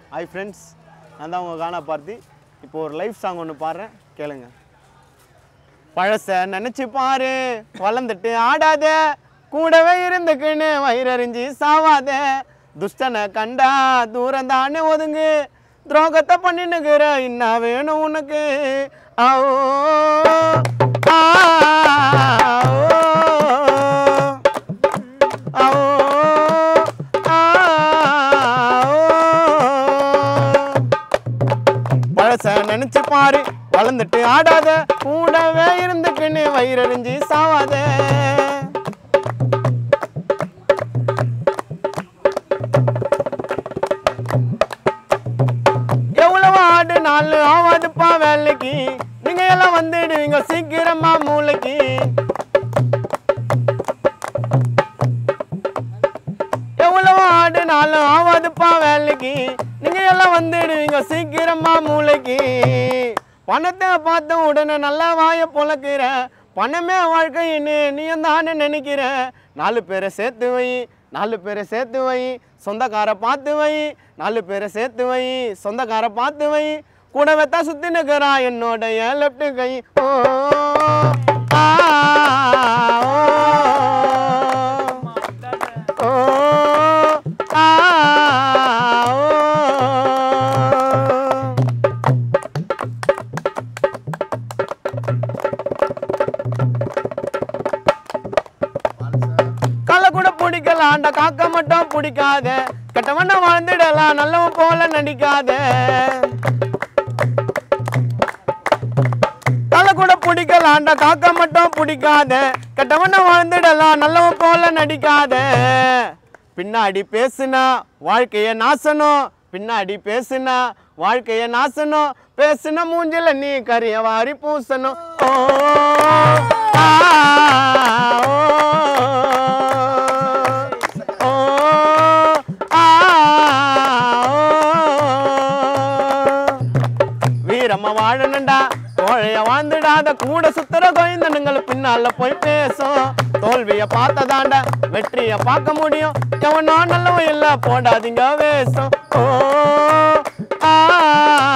Hi friends நான் தான் உங்கள் கானா பார்த்தி இப்போ ஒரு லைஃப் சாங் ஒன்று பாடுறேன் கேளுங்க பழச நினச்சி பாரு வளர்ந்துட்டு ஆடாத கூடவே இருந்துக்குன்னு வயிறறிஞ்சு சாவாத துஷ்டனை கண்டா தூரம் தானே ஒதுங்கு துரோகத்தை பண்ணினுக்கிற இன்னா வேணும் உனக்கு ஆவோ ஆ, ஆவோ. ஆவோ, ஆவோ. பழச நினைச்சு பாரு வளர்ந்துட்டு ஆடாத கூடவே இருந்துக்குன்னு வயிறறிஞ்சு சாவாத எவ்வளவு ஆடு நாலு ஆவாதுப்பா வேலைக்கு நீங்க எல்லாம் வந்துடுவீங்க சீக்கிரமா மூளைக்கு எவ்வளவு ஆடு நாளும் ஆவாதுப்பா வேலைக்கு நீங்க எல்லாம் வந்துடுவீங்க சீக்கிரமா மூளைக்கு பணத்தை பார்த்த உடனே நல்லா வாய பொழக்கிற பணமே வாழ்க்கைன்னு நீயும் தானே நினைக்கிற நாலு பேரை சேர்த்து வை நாலு பேரை சேர்த்து வை சொந்தக்கார பார்த்து வை நாலு பேரை சேர்த்து வை சொந்தக்கார பார்த்து வை கூட வெத்தா சுத்தி நிற்கிறான் என்னோடைய லெஃப்ட் கை ஓ ஆ, ஓ. ஓ, ஆ, ஓ. கலை கூட பிடிக்கலாம் அந்த காக்க மட்டும் பிடிக்காத கெட்டவன வாழ்ந்துடலாம் நல்லவன் போல நடிக்காத தலை கூட பிடிக்கலாம் அந்த காக்க மட்டும் பிடிக்காத கெட்டவன வாழ்ந்துடலாம் நல்லவன் போல நடிக்காத பின்னாடி பேசுனா வாழ்க்கைய நாசனம் பின்னாடி பேசுனா வாழ்க்கைய நாசனம் பேசுன மூஞ்சில நீ கரிய வாரி பூசணும் ஓ ஆ, ஓ, ஓ, ஆ, ஓ. வீரமா வாழணுண்டா கோழைய வாழ்ந்துடாத கூட சுத்துற கோயந்தனுங்கள் பின்னால போய் பேசும் தோல்விய பார்த்ததாண்டா வெற்றிய பார்க்க முடியும் எவனோ நல்லவன் இல்ல போடாதீங்க வேஷம் ஓ ஆ